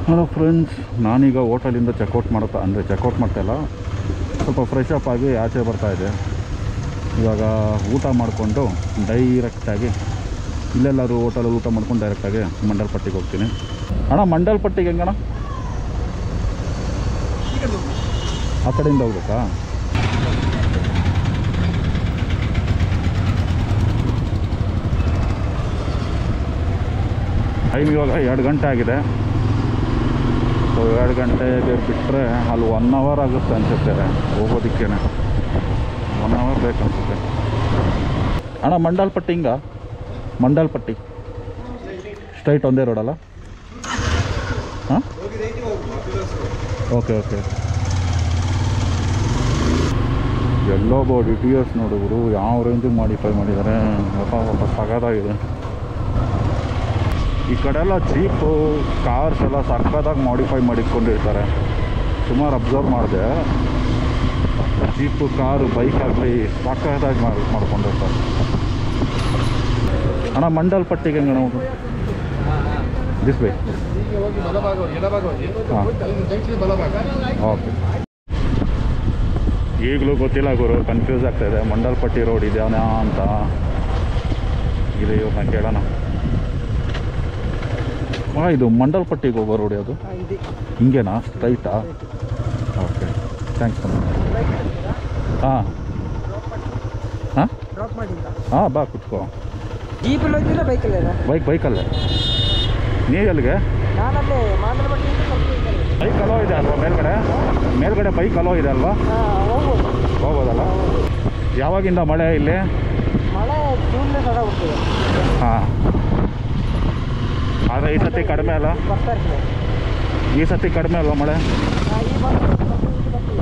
Hello friends ನಾನೀಗ ಹೋಟೆಲಿಂದ checkout ಮಾಡ್ತಾ ಅಂದರೆ ಚೆಕ್ಔಟ್ ಮಾಡ್ತಾಯಿಲ್ಲ ಸ್ವಲ್ಪ ಫ್ರೆಶ್ ಅಪ್ ಆಗಿ ಆಚೆ ಬರ್ತಾ ಇದೆ ಇವಾಗ ಊಟ ಮಾಡಿಕೊಂಡು ಡೈರೆಕ್ಟಾಗಿ ಇಲ್ಲೆಲ್ಲಾದ್ರು ಹೋಟೆಲಲ್ಲಿ ಊಟ ಮಾಡ್ಕೊಂಡು ಡೈರೆಕ್ಟಾಗಿ ಮಂಡಲ್ಪಟ್ಟಿಗೆ ಹೋಗ್ತೀನಿ ಅಣ್ಣ ಮಂಡಲ್ಪಟ್ಟಿಗೆ ಹೆಂಗಣ್ಣ ಆ ಕಡೆಯಿಂದ ಹೋಗ್ಬೇಕಾ ಟೈಮ್ ಇವಾಗ ಎರಡು ಗಂಟೆ ಆಗಿದೆ ಸೊ ಎರಡು ಗಂಟೆಗೆ ಬಿಟ್ಟರೆ ಅಲ್ಲಿ ಒನ್ ಅವರ್ ಆಗುತ್ತೆ ಅನಿಸುತ್ತೆ ಹೋಗೋದಕ್ಕೆ ಒನ್ ಅವರ್ ಬೇಕನ್ಸುತ್ತೆ ಅಣ್ಣ ಮಂಡಲ್ಪಟ್ಟಿ ಹಿಂಗ ಮಂಡಲ್ಪಟ್ಟಿ ಸ್ಟ್ರೈಟ್ ಒಂದೇ ರೋಡಲ್ಲ ಹಾಂ ಓಕೆ ಓಕೆ ಎಲ್ಲೋ ಬೋರ್ಡ್ ಟಿ ಎಸ್ ನೋಡಿದ್ರು ಯಾವ ರೇಂಜಿಗೆ ಮಾಡಿಫೈ ಮಾಡಿದ್ದಾರೆ ಹೊಸ ಹೊಸ ಸಗದಾಗಿದೆ ಈ ಕಡೆ ಎಲ್ಲ ಜೀಪು ಕಾರ್ಸ್ ಎಲ್ಲ ಸಕ್ಕತ್ತಾಗಿ ಮಾಡಿಫೈ ಮಾಡಿಕೊಂಡಿರ್ತಾರೆ ಸುಮಾರು ಅಬ್ಸರ್ವ್ ಮಾಡಿದೆ ಜೀಪು ಕಾರು ಬೈಕ್ ಆಗಲಿ ಸಕ್ಕತ್ತಾಗಿ ಮಾಡಿ ಮಾಡ್ಕೊಂಡಿರ್ತಾರೆ ಅಣ್ಣ ಮಂಡಲ್ ಪಟ್ಟಿಗೆ ಹೆಂಗೆ ನಾವು ದಿಸ್ ಬೈ ಹೀಗೆ ಹೋಗಿ ಬಲಭಾಗ ಹೋಗಿ ಎಡಭಾಗ ಹೋಗಿ ಹಾಂ ಅಲ್ಲಿಂದ ಜಂಕ್ಷನ್ ಬಲಭಾಗ ಓಕೆ ಈಗಲೂ ಗೊತ್ತಿಲ್ಲ ಗುರು ಕನ್ಫ್ಯೂಸ್ ಆಗ್ತಾಯಿದೆ ಮಂಡಲ್ಪಟ್ಟಿ ರೋಡ್ ಇದ್ಯಾವನ ಅಂತ ಇದು ಇವ್ರನ್ನ ಕೇಳೋಣ ಹಾಂ ಇದು ಮಂಡಲ್ಪಟ್ಟಿಗೆ ಹೋಗೋ ರೋಡ್ ಯಾವುದು ಹಿಂಗೇನಾ ಸ್ಟ್ರೈಟಾ ಓಕೆ ಥ್ಯಾಂಕ್ಸ್ ಹಾಂ ಹಾಂ ಡ್ರಾಪ್ ಮಾಡಿಲ್ಲ ಹಾಂ ಬಾ ಕುತ್ಕೋ ಜೀಪಲ್ಲಿ ಹೋಗ್ತಿಲ್ಲ ಬೈಕಲ್ಲಿ ಬೈಕ್ ಬೈಕಲ್ಲೇ ನೀವು ಎಲ್ಲಿಗೆ ನಾನಲ್ಲೇ ಮಾಂದ್ರಪಟ್ಟಿಯಿಂದ ಸ್ವಲ್ಪ ಈ ಕಡೆ. ಬೈಕ್ ಅಲೋ ಇದೆ ಅಲ್ವಾ ಮೇಲ್ಗಡೆ ಮೇಲ್ಗಡೆ ಬೈಕ್ ಅಲೋ ಇದೆ ಅಲ್ವಾ ಹಾ, ಹೋಗ್ಬೋದು ಹೋಗೋದಲ್ಲ ಯಾವಾಗಿಂದ ಮಳೆ ಇಲ್ಲಿ ಮಳೆ ಜೂನ್ ಸ್ಟಾರ್ಟ್ ಆಗ್ಬಿಡ್ತದೆ ಹಾಂ ಆದರೆ ಈ ಸತಿ ಕಡಿಮೆ ಅಲ್ಲ ಬರ್ತಾ ಇರ್ತದೆ ಈ ಸತಿ ಕಡಿಮೆ ಅಲ್ವಾ ಮಳೆ ಹಾ, ಈ ಬಂದು ಬರ್ತೀವಿ, ಬರ್ತೀವಿ.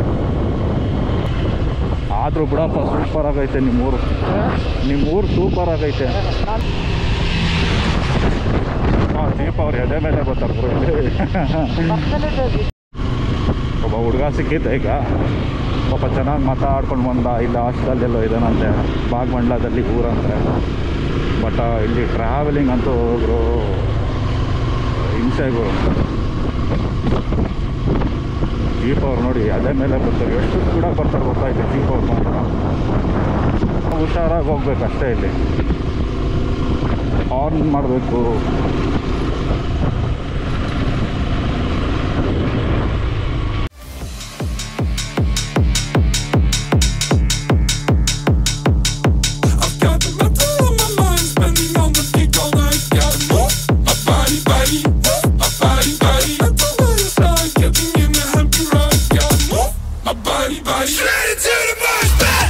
ಆದರೂ ಬಿಡಪ್ಪ ಸೂಪರ್ ಆಗೈತೆ ನಿಮ್ಮೂರು ನಿಮ್ಮೂರು ಸೂಪರ್ ಆಗೈತೆ ನಾನು ಹಾಂ ದೀಪ ಅವ್ರು ಎದೆ ಮೇಲೆ ಬರ್ತಾರೆ ಗುರು ಇಲ್ಲಿ ಪಕ್ಕದಲ್ಲೇ ಇರ್ತದೆ. ಒಬ್ಬ ಹುಡುಗ ಸಿಕ್ಕಿದ್ದ ಈಗ ಪಾಪ ಚೆನ್ನಾಗಿ ಮಾತಾಡ್ಕೊಂಡು ಬಂದ ಇಲ್ಲ ಹಾಸ್ಟೆಲಲ್ಲೆಲ್ಲೋ ಇದಾನಂತೆ ಬಾಗಮಂಡ್ಲದಲ್ಲಿ ಊರಂತೆ ಬಟ್ ಇಲ್ಲಿ ಟ್ರಾವೆಲಿಂಗ್ ಅಂತೂ ಗುರು ಹಿಂಸೆ ಗುರು ಜೀಪ್ ಅವ್ರು ನೋಡಿ ಅದೇ ಮೇಲೆ ಬರ್ತಾರೆ ಎಷ್ಟು ಕೂಡ ಬರ್ತಾರೆ ಗೊತ್ತಾಯ್ತು ಜೀಪ್ ಅವ್ರು ಮಾತ್ರ ಹುಷಾರಾಗಿ ಹೋಗ್ಬೇಕು ಅಷ್ಟೇ ಇಲ್ಲಿ ಆನ್ ಮಾಡಬೇಕು I've got the metal on my mind, spending on the beat all night. Gotta move my body, body, move my body, body. Metal by your side, getting in a happy ride. Gotta move my body, body. Straight into the mosh pit.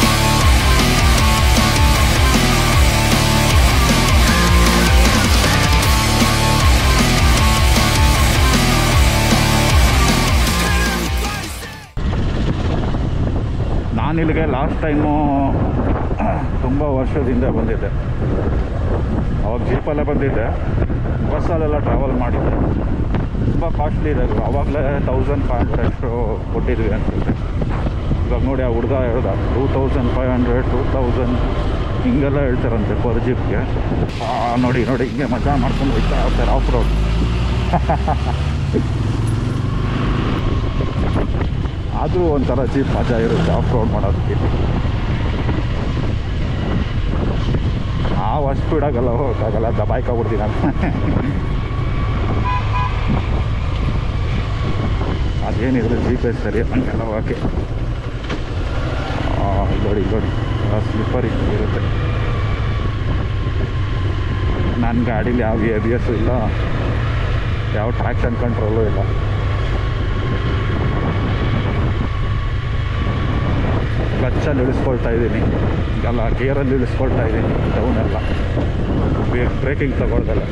ನಾನು ಇಲ್ಲಿಗೆ last time ತುಂಬ ವರ್ಷದ ಹಿಂದೆ ಬಂದಿದ್ದೆ ಅವಾಗ ಜೀಪಲ್ಲೇ ಬಂದಿದ್ದೆ ಬಸ್ಸಲ್ಲೆಲ್ಲ travel ಮಾಡಿದ್ದೆ ತುಂಬ ಕಾಸ್ಟ್ಲಿ ಇದೆ ಅವಾಗಲೇ ತೌಸಂಡ್ ಫೈವ್ ಹಂಡ್ರೆಡ್ ಅಷ್ಟು ಕೊಟ್ಟಿದ್ವಿ ಅನಿಸುತ್ತೆ ಇವಾಗ ನೋಡಿ ಆ ಹುಡುಗ ಹೇಳ್ದ two thousand five hundred two thousand ಹಿಂಗೆಲ್ಲ ಹೇಳ್ತಾರಂತೆ ಪರ್ ಜೀಪ್ಗೆ ನೋಡಿ ನೋಡಿ ಹಿಂಗೆ ಮಜಾ ಮಾಡ್ಕೊಂಡು ಹೋಗ್ತಾ ಇರ್ತಾರೆ ಆಫ್ ರೋಡ್ ಆದರೂ ಒಂಥರ ಜೀಪ್ ಮಜಾ ಇರುತ್ತೆ ಆಫ್ ರೋಡ್ ಮಾಡೋದಕ್ಕೆ ನಾವು ಅಷ್ಟು ಸ್ಪೀಡಾಗಲ್ಲ ಹೋಗೋಕ್ಕಾಗಲ್ಲ ದಬಾಯ್ಕೊಬಿಡ್ತೀನಿ ನಾನು ಅದೇನಿದ್ರೆ ಜಿ ಪಿ ಎಸ್ ಸರಿ ಹಂಗೆಲ್ಲ ಓಕೆ ನೋಡಿ ನೋಡಿ ಸ್ಲಿಪ್ಪರ್ ಇರುತ್ತೆ ನನ್ನ ಗಾಡೀಲಿ ಯಾವ ಎ ಬಿ ಎಸ್ಸು ಇಲ್ಲ ಯಾವ ಟ್ರ್ಯಾಕ್ಷನ್ ಕಂಟ್ರೋಲು ಇಲ್ಲ ಕ್ಲಚ್ಚಲ್ಲಿ ಇಳಿಸ್ಕೊಳ್ತಾ ಇದ್ದೀನಿ ಎಲ್ಲ ಗೇರಲ್ಲಿ ಇಳಿಸ್ಕೊಳ್ತಾ ಇದ್ದೀನಿ ಡೌನ್ ಎಲ್ಲ ಬ್ರೇಕಿಂಗ್ ತಗೊಳ್ದಲ್ಲ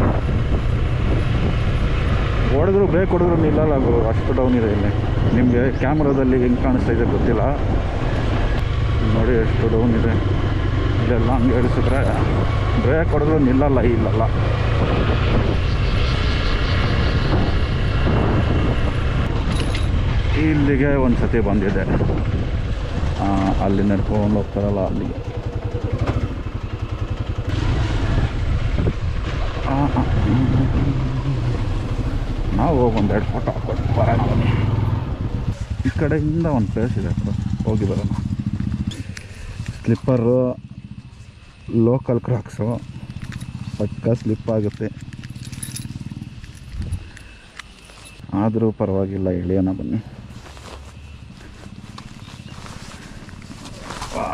ಹೊಡೆದ್ರು ಬ್ರೇಕ್ ಹೊಡೆದ್ರು ನಿಲ್ಲಲ್ಲ ಗುರು ಅಷ್ಟು ಡೌನ್ ಇದೆ ಇಲ್ಲಿ ನಿಮಗೆ ಕ್ಯಾಮ್ರಾದಲ್ಲಿ ಹೆಂಗೆ ಕಾಣಿಸ್ತಾ ಇದೆ ಗೊತ್ತಿಲ್ಲ ನೋಡಿ ಎಷ್ಟು ಡೌನ್ ಇದೆ ಇಲ್ಲೆಲ್ಲ ಹಂಗೆ ಇಳಿಸಿದ್ರೆ ಬ್ರೇಕ್ ಹೊಡೆದ್ರು ನಿಲ್ಲಲ್ಲ ಇಲ್ಲಲ್ಲ ಇಲ್ಲಿಗೆ ಒಂದು ಸತಿ ಬಂದಿದೆ ಆ, ಅಲ್ಲಿ ನಡ್ಕೊಂಡು ಹೋಗ್ತಾರಲ್ಲ ಅಲ್ಲಿಗೆ ಆ, ಆ, ನಾವು ಹೋಗಿ ಒಂದೆರಡು ಫೋಟೋ ಹಾಕ್ಕೊಂಡು ಬರೋಣ ಬನ್ನಿ ಈ ಕಡೆಯಿಂದ ಒಂದು ಪ್ಲೇಸ್ ಇದೆ ಬ್ರೋ ಹೋಗಿ ಬರೋಣ ಸ್ಲಿಪ್ಪರು ಲೋಕಲ್ ಕ್ರಾಕ್ಸು ಪಕ್ಕ ಸ್ಲಿಪ್ ಆಗುತ್ತೆ ಆದರೂ ಪರವಾಗಿಲ್ಲ ಇಳಿಯೋಣ ಬನ್ನಿ ವಾ.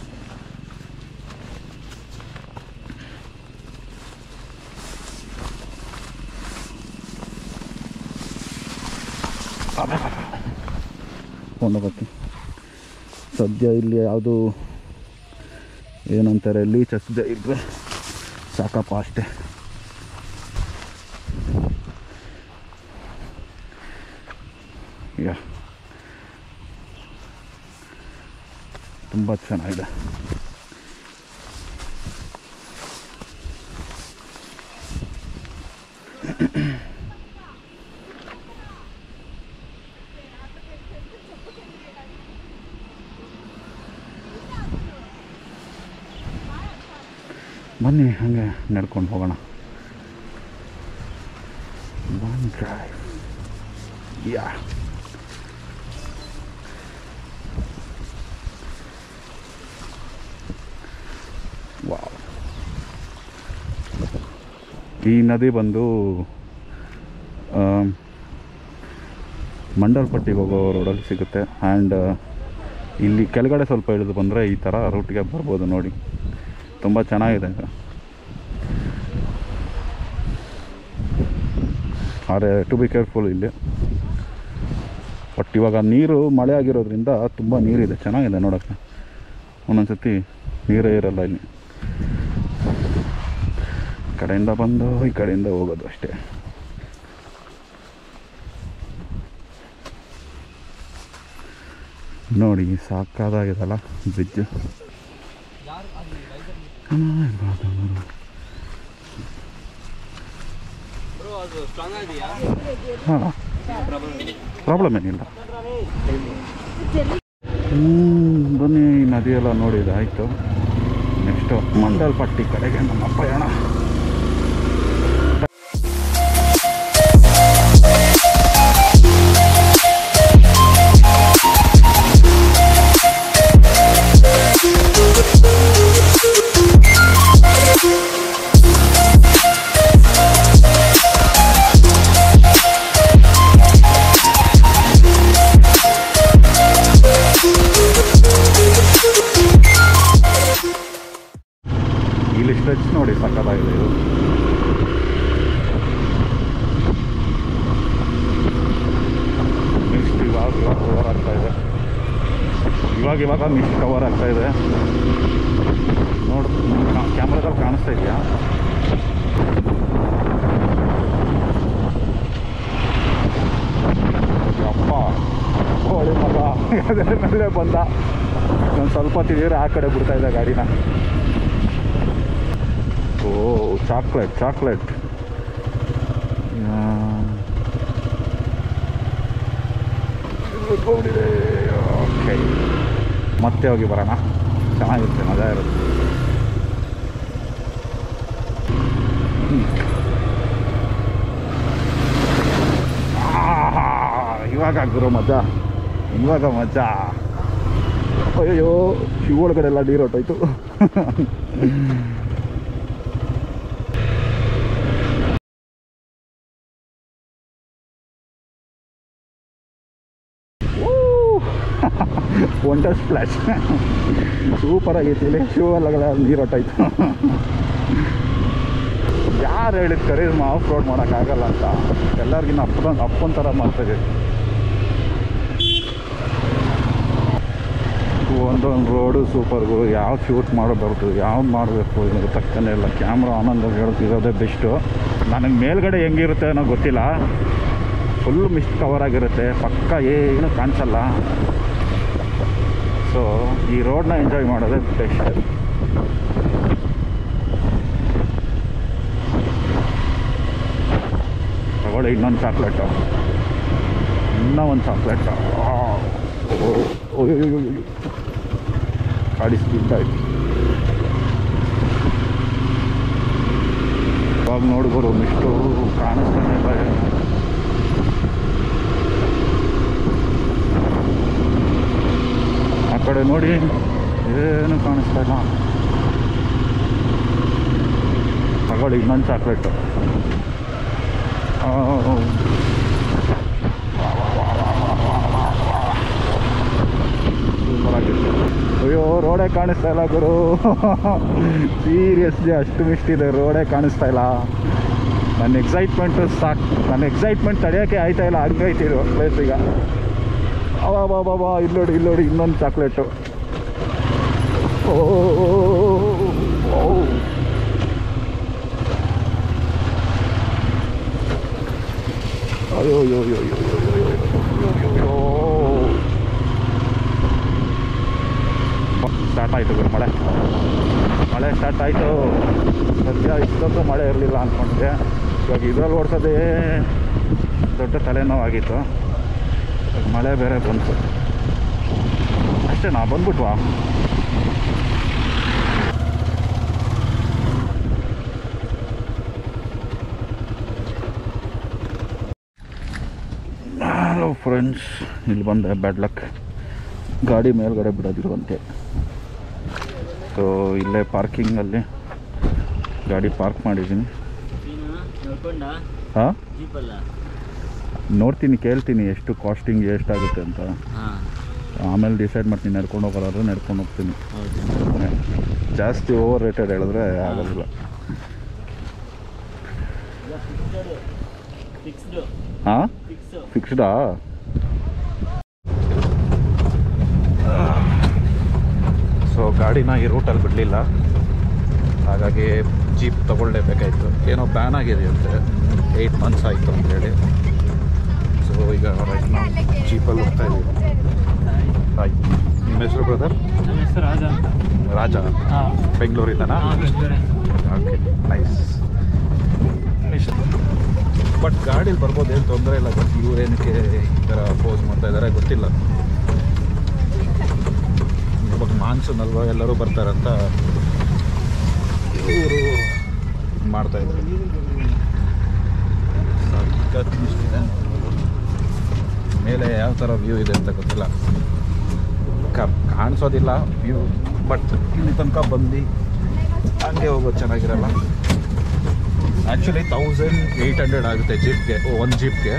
ಕೊಂಡೋಗಕ್ಕೆ ಸದ್ಯ ಇಲ್ಲಿ ಯಾವುದು ಏನಂತಾರೆ ಲೀಚ್ ಹಚ್ಚದೆ ಇದ್ರೆ ಸಾಕಪ್ಪ ಅಷ್ಟೇ ಯಾ ತುಂಬ ಚೆನ್ನಾಗಿದೆ ಬನ್ನಿ ಹಾಗೆ ನಡ್ಕೊಂಡು ಹೋಗೋಣ ಒನ್ ಡ್ರೈವ್ ಯಾ ವಾವ್ ಈ ನದಿ ಬಂದು ಆಮ್, ಮಂಡಲ್ಪಟ್ಟಿಗೆ ಹೋಗೋ ರೋಡಲ್ಲಿ ಸಿಗುತ್ತೆ ಆ್ಯಂಡ್ ಇಲ್ಲಿ ಕೆಳಗಡೆ ಸ್ವಲ್ಪ ಇಳಿದು ಬಂದರೆ ಈ ಥರ ರೂಟಿಗೆ ಬರ್ಬೋದು ನೋಡಿ ತುಂಬ ಚೆನ್ನಾಗಿದೆ ಆದರೆ ಟು ಬಿ ಕೇರ್ಫುಲ್ ಇಲ್ಲಿ ಬಟ್ ಇವಾಗ ನೀರು ಮಳೆ ಆಗಿರೋದ್ರಿಂದ ತುಂಬ ನೀರಿದೆ ಚೆನ್ನಾಗಿದೆ ನೋಡೋಕ್ಕೆ ಒಂದೊಂದು ಸತಿ ನೀರೇ ಇರಲ್ಲ ಇಲ್ಲಿ ಈ ಕಡೆಯಿಂದ ಬಂದು ಈ ಕಡೆಯಿಂದ ಹೋಗೋದು ಅಷ್ಟೇ ನೋಡಿ ಸಾಕಾದಾಗಿದಲ್ಲ ಬ್ರಿಡ್ಜ್ ಹಾಂ ಪ್ರಾಬ್ಲಮ್ ಏನಿಲ್ಲ ಹ್ಮ್, ಬನ್ನಿ ಈ ನದಿಯೆಲ್ಲ ನೋಡಿದ ಆಯಿತು ನೆಕ್ಸ್ಟು ಮಂಡಲ್ಪಟ್ಟಿ ಕಡೆಗೆ ನಮ್ಮ ಪಯಣ ಇಲ್ಲಿ ಸ್ಟ್ರೆಚ್ ನೋಡಿ ಸಕ್ಕತ್ತಾಗಿದೆ ಇದು ಮಿಸ್ಟ್ ಇವಾಗ ಇವಾಗ ಕವರ್ ಆಗ್ತಾ ಇದೆ ಇವಾಗ ಇವಾಗ ಮಿಸ್ಟ್ ಕವರ್ ಆಗ್ತಾ ಇದೆ ನೋಡು ಕ್ಯಾಮ್ರಾದಲ್ಲಿ ಕಾಣಿಸ್ತಾ ಇದೆಯಾ ಅಪ್ಪ ಹೋಳಿ ಮಗ ಅದ್ರ ಮೇಲೆ ಬಂದ ಒಂದು ಸ್ವಲ್ಪ ತಿಳಿದ್ರೆ ಆ ಕಡೆ ಬಿಡ್ತಾ ಇದ್ದ ಗಾಡಿನ ಓ ಚಾಕ್ಲೇಟ್ ಚಾಕ್ಲೇಟ್ ಓಕೆ ಮತ್ತೆ ಹೋಗಿ ಬರೋಣ ಚೆನ್ನಾಗಿರುತ್ತೆ ಮಜಾ ಇರುತ್ತೆ ಹ್ಮ್. ಆಹಾ, ಇವಾಗ ಗುರು ಮಜಾ ಇವಾಗ ಮಜಾ ಅಯ್ಯೋ ಶಿವ ಒಳಗಡೆ ಎಲ್ಲ ನೀರು ಹೊಟ್ಟೋಯ್ತು ಒಂಟ ಸ್ಪ್ಲಾಶ್ ಸೂಪರ್ ಆಗೈತಿ ಇಲ್ಲಿ ಶೂ ಎಲ್ಲ ನೀರು ಹೊಟ್ಟೋಯ್ತು ಯಾರು ಹೇಳಿದ ಕರೀಸ್ಮ ಆಫ್ ರೋಡ್ ಮಾಡೋಕ್ಕಾಗಲ್ಲ ಅಂತ ಎಲ್ಲರಿಗಿನ್ನ ಅಪ್ಪನ ಅಪ್ಪನ ಥರ ಮಾಡ್ತದೆ ಒಂದೊಂದು ರೋಡು ಸೂಪರ್ಗು ಯಾವ ಶೂಟ್ ಮಾಡೋದು ಯಾವ್ದು ಮಾಡಬೇಕು ತಕ್ಕನೇ ಇಲ್ಲ ಕ್ಯಾಮ್ರಾ ಆನಂದ ಹೇಳ್ತಿರೋದೇ ಬೆಸ್ಟು ನನಗೆ ಮೇಲ್ಗಡೆ ಹೆಂಗಿರುತ್ತೆ ಅನ್ನೋ ಗೊತ್ತಿಲ್ಲ ಫುಲ್ ಮಿಸ್ಟ್ ಕವರ್ ಆಗಿರುತ್ತೆ ಪಕ್ಕ ಏನು ಕಾಣಿಸಲ್ಲ ಸೊ ಈ ರೋಡ್ನ ಎಂಜಾಯ್ ಮಾಡೋದೇ ಬೆಸ್ಟ್ ತಗೊಳ್ಳಿ ಇನ್ನೊಂದು ಚಾಕ್ಲೇಟು ಇನ್ನೂ ಒಂದು ಚಾಕ್ಲೇಟು ಗಾಡಿ ಸ್ಪೀಡ್ ಆಯ್ತು ಇವಾಗ ನೋಡ್ಬೋದು ಮಿಷ್ಟು ಕಾಣಿಸ್ತಾನೆ ಇಲ್ಲ ಏನು. ಕಡೆ ನೋಡಿ ಏನು ಕಾಣಿಸ್ತಾ ಇಲ್ಲ ತಗೊಳ್ಳಿ ಇನ್ನೊಂದು ಚಾಕ್ಲೇಟು ಅಯ್ಯೋ ರೋಡೇ ಕಾಣಿಸ್ತಾ ಇಲ್ಲ ಗುರು ಸೀರಿಯಸ್ಲಿ ಅಷ್ಟು ಮಿಷ್ಟಿದೆ ರೋಡೇ ಕಾಣಿಸ್ತಾ ಇಲ್ಲ ನನ್ನ ಎಕ್ಸೈಟ್ಮೆಂಟು ಸಾಕು ನನ್ನ ಎಕ್ಸೈಟ್ಮೆಂಟ್ ತಡೆಯೋಕ್ಕೆ ಆಯ್ತಾ ಇಲ್ಲ ಹಂಗೈತಿ ಇದು ಪ್ಲೇಸ್ ಈಗ ಅವಾ ಬಾ ಬಾ ಬಾ ಇಲ್ಲಿ ನೋಡಿ ಇಲ್ಲಿ ನೋಡಿ ಇನ್ನೊಂದು ಚಾಕ್ಲೇಟು ಓ ಓ ಅಯ್ಯೋ ಅಯ್ಯೋ ಅಯ್ಯೋ ಅಯ್ಯೋ ಅಯ್ಯೋ ಅಯ್ಯೋ ಅಯ್ಯೋ ಅಯ್ಯೋ ಸ್ಟಾರ್ಟ್ ಆಯಿತು ಗುರು ಮಳೆ ಮಳೆ ಸ್ಟಾರ್ಟ್ ಆಯಿತು ಸದ್ಯ ಇಷ್ಟೊತ್ತು ಮಳೆ ಇರಲಿಲ್ಲ ಅಂದ್ಕೊಂಡೆ ಇವಾಗ ಇದ್ರಲ್ಲಿ ಓಡಿಸೋದೇ ದೊಡ್ಡ ತಲೆನೋವಾಗಿತ್ತು ಇವಾಗ ಮಳೆ ಬೇರೆ ಬಂತು ಅಷ್ಟೇ ನಾ ಬಂದ್ಬಿಟ್ವಾ ಹಲೋ ಫ್ರೆಂಡ್ಸ್ ಇಲ್ಲಿ ಬಂದೆ ಬ್ಯಾಡ್ ಲಕ್ ಗಾಡಿ ಮೇಲ್ಗಡೆ ಬಿಡೋದಿರುವಂತೆ ಸೊ ಇಲ್ಲೇ ಪಾರ್ಕಿಂಗಲ್ಲಿ ಗಾಡಿ ಪಾರ್ಕ್ ಮಾಡಿದ್ದೀನಿ ನೋಡ್ಕೊಂಡ ಹಾಂ ಜೀಪಲ್ಲ ನೋಡ್ತೀನಿ ಕೇಳ್ತೀನಿ ಎಷ್ಟು ಕಾಸ್ಟಿಂಗ್ ಎಷ್ಟಾಗುತ್ತೆ ಅಂತ ಹಾಂ ಆಮೇಲೆ ಡಿಸೈಡ್ ಮಾಡ್ತೀನಿ ನಡ್ಕೊಂಡು ಹೋಗೋದಾದ್ರೆ ನಡ್ಕೊಂಡು ಹೋಗ್ತೀನಿ ಹೌದು ಜಾಸ್ತಿ ಓವರ್ ರೇಟೆಡ್ ಹೇಳಿದ್ರೆ ಆಗೋದಿಲ್ಲ ಫಿಕ್ಸ್ಡು ಹಾಂ ಫಿಕ್ಸು ಫಿಕ್ಸ್ಡಾ ಸೊ ಗಾಡಿನ ಈ ರೂಟಲ್ಲಿ ಬಿಡಲಿಲ್ಲ ಹಾಗಾಗಿ ಜೀಪ್ ತೊಗೊಳ್ಳೇಬೇಕಾಯ್ತು ಏನೋ ಬ್ಯಾನ್ ಆಗಿದೆ ಅಂತೆ ಏಯ್ಟ್ ಮಂತ್ಸ್ ಆಯಿತು ಅಂತೇಳಿ ಸೊ ಈಗ ರೈಟ್ ನಾವು ಜೀಪಲ್ಲಿ ಹೋಗ್ತಾ ಇದ್ದೀವಿ ಹಾಯ್ ನಿಮ್ಮ ಹೆಸರು ಬ್ರದರ್ ನಮ್ಮ ಹೆಸರು ರಾಜ ಅಂತ ರಾಜ ಹಾಂ ಬೆಂಗಳೂರಿಂದನಾ ಓಕೆ ನೈಸ್ ಬಟ್ ಗಾಡೀಲಿ ಬರ್ಬೋದು ಏನು ತೊಂದರೆ ಇಲ್ಲ ಬಟ್ ಇವ್ರೇನಕ್ಕೆ ಈ ಥರ ಪೋಸ್ ಮಾಡ್ತಾ ಇದ್ದಾರೆ ಗೊತ್ತಿಲ್ಲ ಇವಾಗ ಮಾನ್ಸೂನ್ ಅಲ್ವಾ ಎಲ್ಲರೂ ಬರ್ತಾರಂತ ಇವರು ಮಾಡ್ತಾ ಇದ್ದಾರೆ ಸಖತ್ ಮಿಸ್ಟಿದೆ. ಮೇಲೆ ಯಾವ ಥರ ವ್ಯೂ ಇದೆ ಅಂತ ಗೊತ್ತಿಲ್ಲ ಕ- ಕಾಣಿಸೋದಿಲ್ಲ ವ್ಯೂ ಬಟ್ ಇಲ್ಲಿ ತನಕ ಬಂದು ಹಂಗೆ ಹೋಗೋದು ಚೆನ್ನಾಗಿರಲ್ಲ ಆ್ಯಕ್ಚುಲಿ ತೌಸಂಡ್ ಏಯ್ಟ್ ಹಂಡ್ರೆಡ್ ಆಗುತ್ತೆ ಜೀಪ್ಗೆ ಒಂದು ಜೀಪ್ಗೆ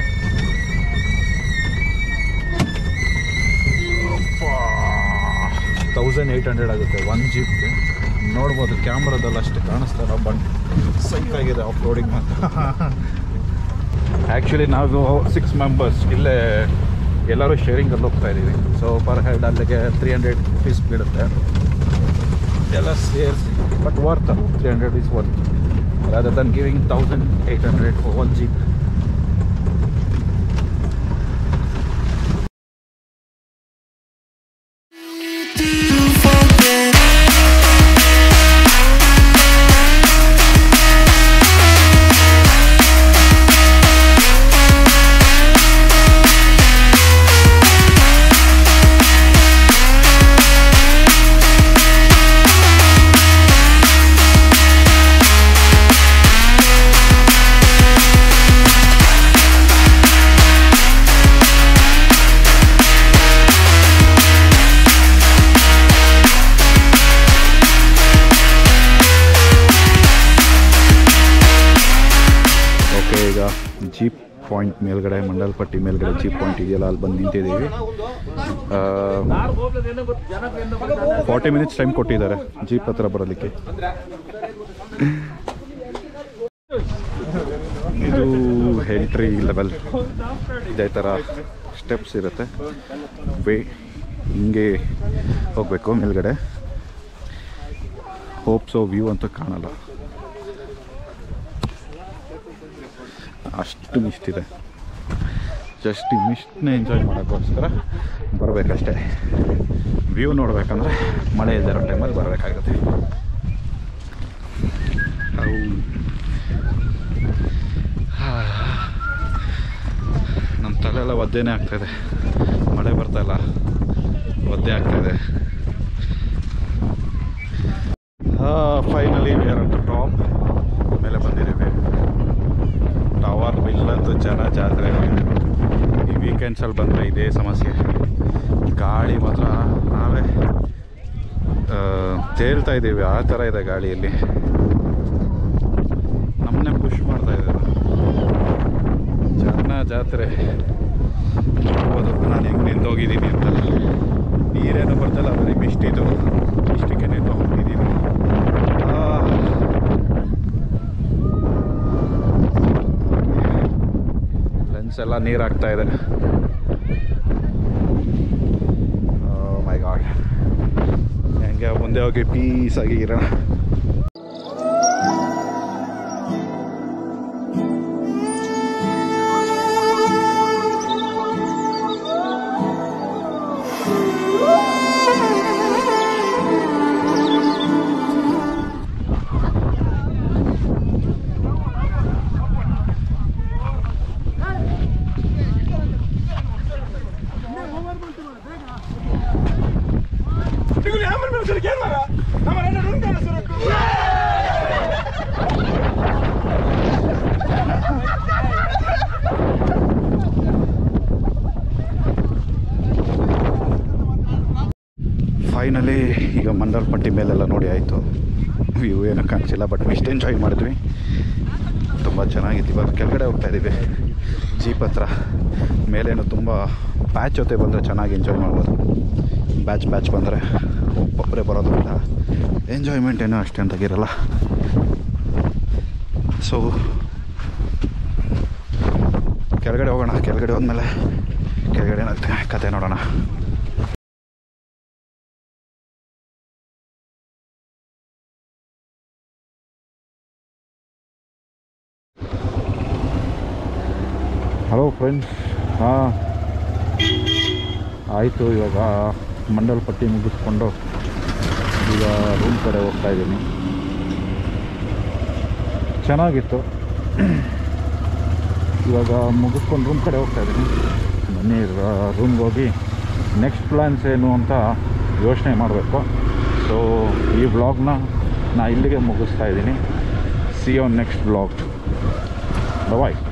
ತೌಸಂಡ್ ಏಯ್ಟ್ ಹಂಡ್ರೆಡ್ ಆಗುತ್ತೆ ಒಂದು ಜೀಪ್ಗೆ ನೋಡ್ಬೋದು ಕ್ಯಾಮ್ರಾದಲ್ಲಿ ಅಷ್ಟು ಕಾಣಿಸ್ತಾರ ಬಟ್ ಸೈಕ್ ಆಗಿದೆ ಆಫ್ ರೋಡಿಂಗ್ ಮಾತ್ರ ಆ್ಯಕ್ಚುಲಿ ನಾವು ಸಿಕ್ಸ್ ಮೆಂಬರ್ಸ್ ಇಲ್ಲೇ ಎಲ್ಲರೂ ಶೇರಿಂಗಲ್ಲಿ ಹೋಗ್ತಾ ಇದ್ದೀವಿ ಸೊ ಪರ್ ಹೆಡ್ ಅಲ್ಲಿಗೆ ತ್ರೀ ಹಂಡ್ರೆಡ್ ರುಪೀಸ್ ಬೀಳುತ್ತೆ ಎಲ್ಲ ಸೇರಿಸಿ but worth three hundred is worth rather than giving thousand eight hundred for one jeep okay ಈಗ ಜೀಪ್ ಪಾಯಿಂಟ್ ಮೇಲ್ಗಡೆ ಮಂಡಲ್ಪಟ್ಟಿ ಮೇಲ್ಗಡೆ ಜೀಪ್ ಪಾಯಿಂಟ್ ಇದೆಯಲ್ಲ ಅಲ್ಲಿ ಬಂದು ನಿಂತಿದ್ದೀವಿ ಫಾರ್ಟಿ ಮಿನಿಟ್ಸ್ ಟೈಮ್ ಕೊಟ್ಟಿದ್ದಾರೆ ಜೀಪ್ ಹತ್ರ ಬರೋದಕ್ಕೆ ಇದು ಎಂಟ್ರಿ ಲೆವೆಲ್ ಇದೇ ಥರ ಸ್ಟೆಪ್ಸ್ ಇರುತ್ತೆ ವೇ ಹಿಂಗೆ ಹೋಗಬೇಕು ಮೇಲ್ಗಡೆ ಹೋಪ್ಸೋ ವ್ಯೂ ಅಂತ ಕಾಣಲ್ಲ ಅಷ್ಟು ಮಿಸ್ಟ್ ಇದೆ ಜಸ್ಟ್ ಈ ಮಿಸ್ಟ್ನ ಎಂಜಾಯ್ ಮಾಡೋಕ್ಕೋಸ್ಕರ ಬರಬೇಕಷ್ಟೇ ವ್ಯೂ ನೋಡಬೇಕಂದ್ರೆ ಮಳೆ ಇಲ್ದಿರೋ ಟೈಮಲ್ಲಿ ಬರಬೇಕಾಗುತ್ತೆ ಅವು ನಮ್ಮ ತಲೆಲ್ಲ ಒದ್ದೆನೇ ಆಗ್ತಾಯಿದೆ ಮಳೆ ಬರ್ತಾಯಿಲ್ಲ ಒದ್ದೆ ಆಗ್ತಾಯಿದೆ finally we are at top ಮೇಲೆ ಬಂದಿದ್ದೀವಿ ಟವರ್ ಬಿಲ್ ಅಂತೂ ಜನ ಜಾತ್ರೆ ಈ ವೀಕೆಂಡ್ಸಲ್ಲಿ ಬಂದರೆ ಇದೇ ಸಮಸ್ಯೆ ಗಾಳಿ ಮಾತ್ರ ನಾವೇ ಆ, ತೇಲ್ತಾ ಇದ್ದೀವಿ ಆ ಥರ ಇದೆ ಗಾಳಿಯಲ್ಲಿ ನಮ್ಮನ್ನೇ ಪುಷ್ ಮಾಡ್ತಾ ಇದೆ ಚೆನ್ನ ಜಾತ್ರೆ ನೋಡ್ಬೋದು ನಾನು ಹೆಂಗೆ ನಿಂತೋಗಿದ್ದೀನಿ ಅಂತ ನೀರೇನು ಬರ್ತಲ್ಲ ಬರೀ ಮಿಷ್ಟಿದು ಇಷ್ಟಕ್ಕೆ ನಿಂತು ಹೋಗಿದ್ದೀನಿ ಲೆನ್ಸ್ ಎಲ್ಲ ನೀರು ಹಾಕ್ತಾ ಇದೆ ಮೈ ಗಾಡ್ ಹೆಂಗೆ ಮುಂದೆ ಹೋಗಿ ಪೀಸಾಗಿ ಇರೋಣ ಫೈನಲಿ ಈಗ ಮಂಡಲ್ಪಟ್ಟಿ ಮೇಲೆಲ್ಲ ನೋಡಿ ಆಯಿತು ವ್ಯೂ ಏನೂ ಕಾಣಿಸಿಲ್ಲ ಬಟ್ ಇಷ್ಟು ಎಂಜಾಯ್ ಮಾಡಿದ್ವಿ ತುಂಬ ಚೆನ್ನಾಗಿತ್ತು ಇವಾಗ ಕೆಳಗಡೆ ಹೋಗ್ತಾ ಇದ್ದೀವಿ ಜೀಪ್ ಹತ್ರ ಮೇಲೇನು ತುಂಬ ಬ್ಯಾಚ್ ಜೊತೆ ಬಂದರೆ ಚೆನ್ನಾಗಿ ಎಂಜಾಯ್ ಮಾಡ್ಬೋದು ಬ್ಯಾಚ್ ಬ್ಯಾಚ್ ಬಂದರೆ ಒಬ್ಬೊಬ್ಬರೇ ಬರೋದ್ರಿಂದ ಎಂಜಾಯ್ಮೆಂಟ್ ಏನೂ ಅಷ್ಟೊಂದಾಗಿರಲ್ಲ ಸೊ ಕೆಳಗಡೆ ಹೋಗೋಣ ಕೆಳಗಡೆ ಹೋದ್ಮೇಲೆ ಕೆಳಗಡೆ ಏನಾಗ್ತದೆ ಕತೆ ನೋಡೋಣ ಹಲೋ ಫ್ರೆಂಡ್ಸ್ ಹಾಂ ಆಯಿತು ಇವಾಗ ಮಂಡಲ್ಪಟ್ಟಿ ಮುಗಿಸ್ಕೊಂಡು ಈಗ ರೂಮ್ ಕಡೆ ಹೋಗ್ತಾ ಇದ್ದೀನಿ ಚೆನ್ನಾಗಿತ್ತು ಇವಾಗ ಮುಗಿಸ್ಕೊಂಡು ರೂಮ್ ಕಡೆ ಹೋಗ್ತಾ ಇದ್ದೀನಿ ಬನ್ನಿ ರೂಮ್ಗೆ ಹೋಗಿ ನೆಕ್ಸ್ಟ್ ಪ್ಲ್ಯಾನ್ಸ್ ಏನು ಅಂತ ಯೋಚನೆ ಮಾಡಬೇಕು ಸೊ ಈ ವ್ಲಾಗ್ನ ನಾ ಇಲ್ಲಿಗೆ ಮುಗಿಸ್ತಾ ಇದ್ದೀನಿ see on next vlog bye